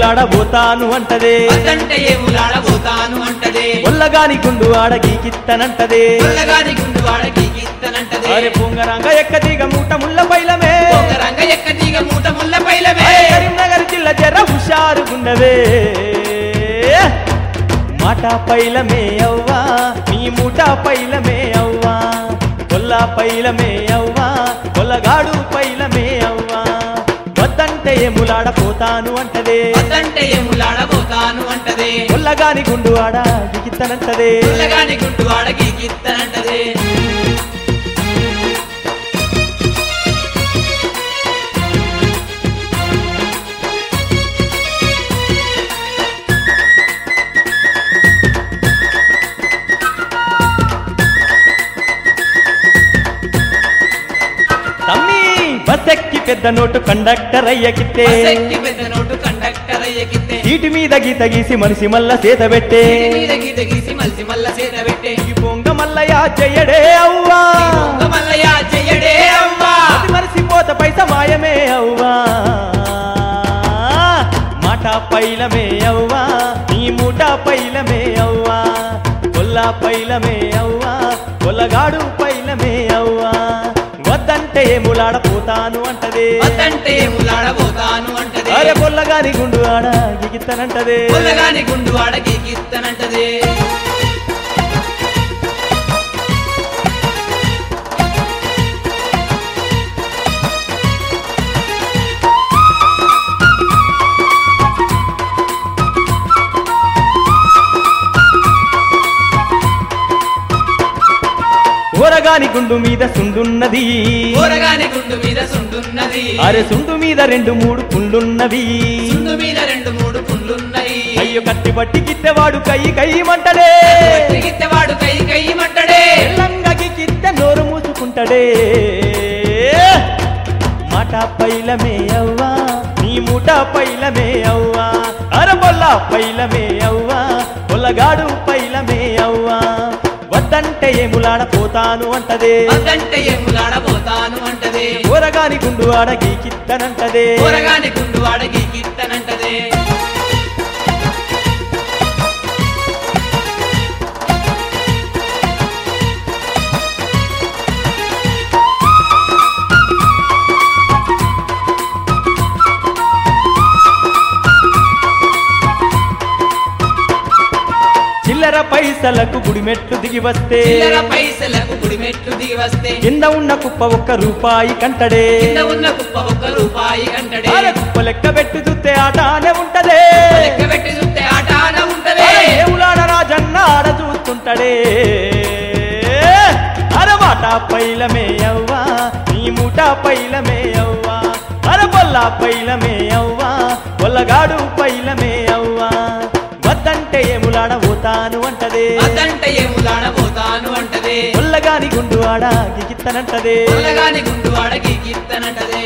ములాడబోతాను అంటదే వద్దంటే ఏములాడబోతాను అంటదే ఒల్లగాని గుండు ఆడ గీకిత్తనంటదే పుల్లగాని గుండు వాడకి గీత్తనంటదే అరే పొంగరంగ ఎక్కదిగ మూట ముల్ల పైలమే ఒక రంగ ఎక్క తీగ మూట ముల్ల పైలవే అరే కరీంనగర్ జిల్లా జర హుషారు గుండవే మాట పైలమే అవ్వా నీ మూట పైలమే అవ్వా కొల్ల పైలమే అవ్వా కొల్లగాడు పైలమే అవ్వా వద్దంటే ఎములాడపోతాను అంటదే వద్దంటే ఏములాడబోతాను అంటదే కొల్లగాని గుండు ఆడ దిగిత్తనంటదే పుల్లగాని గుండు వాడకి గీత్తనంటదే తమ్మి బస్సెక్కి పెద్ద నోటు కండక్టర్ అయ్యకిత్తే బస్సెక్కి పెద్ద నోటు కండక్టర్ అయ్యకిత్తే సీటు మీద గీత గీసి మనిషి మల్ల సేత పెట్టే వీడి మీద గీత గీసి మలిసి మల్ల చేత పెట్టే ఈ పొంగ మల్లయ్య చెయ్యడే అవ్వా దొంగ మల్లయ్య చెయ్యడే అవ్వా అది మరిసిపోత పైస మాయమే అవ్వా మాట పైలమే అవ్వా నీ మూట పైలమే అవ్వా కొల్ల పైలమే అవ్వా కొల్లగాడు పైలమే అవ్వా వద్దంటే ములాడపోతాను అంటదే వద్దంటే ఏములాడబోతాను అంటదే అరే పొల్లగాని గుండు ఆడ గిగిత్తనంటదే పుల్లగాని గుండు వాడకి గీత్తనంటదే ఊరగాని గుండు మీద సుండున్నది ఊరగాని గుండు మీద సుండున్నది అరే సుండు మీద రెండు మూడు పుండ్లున్నవి సుండు మీద రెండు మూడు పుండ్లున్నాయి అయ్యో కత్తి పట్టి గిత్తెవాడు కై కయ్యమంటడే తిరిగిత్తేవాడు కై కై మంటడే తెల్లంగకి గిత్తె నోరు మూసుకుంటడే మాట పైలమే అవ్వా నీ మూట పైలమే అవ్వా అరబొల్ల పైలమే అవ్వా పొల్లగాడు పైలమే అవ్వా వద్దంటే ఏములాడపోతాను అంటదే వద్దంటే ఏములాడబోతాను అంటదే ఊరగాని గుండు ఆడ గీకిత్తనంటదే ఊరగాని గుండు వాడకి గీత్తనంటదే చిల్లర పైసలకు గుడిమెట్లు దిగి వస్తే చిల్లర పైసలకు గుడి మెట్లు దిగి వస్తే కింద ఉన్న కుప్ప ఒక్క రూపాయి కంటడే కింద ఉన్న కుప్ప ఒక్క రూపాయి కంటడే అరే కుప్ప లెక్క పెట్టి చూస్తే ఆటానే ఉంటదే లెక్క పెట్టి చూస్తే ఆటాన ఉంటదే అరే ఏములాడ రాజన్న ఆడ చూస్తుంటడే అరమాట పైలమే అవ్వా నీ మూట పైలమే అవ్వా అరబొల్ల పైలమే అవ్వా పొల్లగాడు పైలమే అవ్వా వద్దంటే ఏములాడబోతాను అంటదే వద్దంటే ఏములాడబోతాను అంటదే పొల్లగాని గుండు ఆడ గిగిత్తనంటదే పుల్లగాని గుండు వాడకి గీత్తనంటదే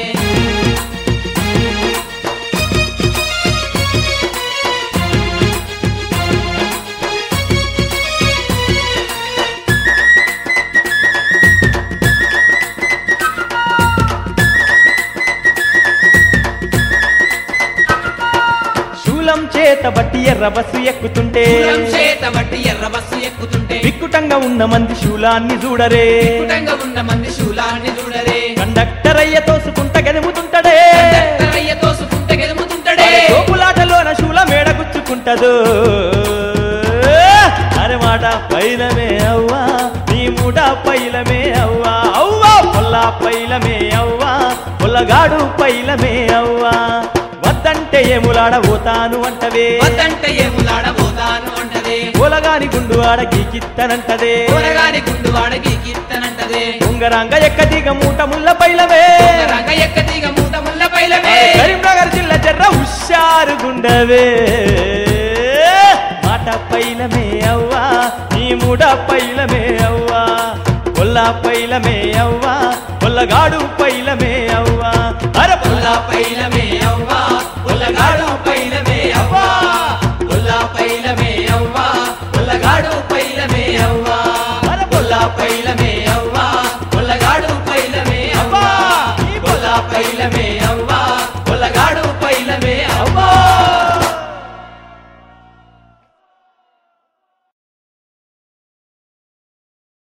శూలం చేత బట్టి ఎర్ర బస్సు ఎక్కుతుంటే పూలం చేత బట్టి ఎర్ర బస్సు ఎక్కుతుంటే విక్కుటంగా ఉన్న మంది శూలాన్ని చూడరే వికటంగా ఉన్న మంది శూలాన్ని చూడరే కండక్టర్ అయ్య తోసుకుంట గెలుముతుంటడే కండక్టరయ్య తోసుకుంటే గెలుముతుంటడే తోపులాటలోన శూల మేడ గుచ్చుకుంటదు అరే మాట పైలమే అవ్వా నీ మూడ పైలమే అవ్వా అవ్వా పొల్ల పైలమే అవ్వా పొల్లగాడు పైలమే అవ్వా వద్దంటే ఏములాడబోతాను అంటవే వద్దంటే ఏములాడబోతాను అంటదే పొలగాని గుండు ఆడ గీకిత్తనంటదే కూరగాని గుండు వాడకి గీత్తనంటదే ఉంగరాంగ ఎక్కదిగ మూట ముల్ల పైలమే రంగ ఎక్క తీగ మూట ముల్ల పైలమే కరీంనగర్ జిల్లా జర్ర హుషారు గుండవే మాట పైలమే అవ్వా నీ మూడ పైలమే అవ్వా కొల్ల పైలమే అవ్వా కొల్లగాడు పైలమే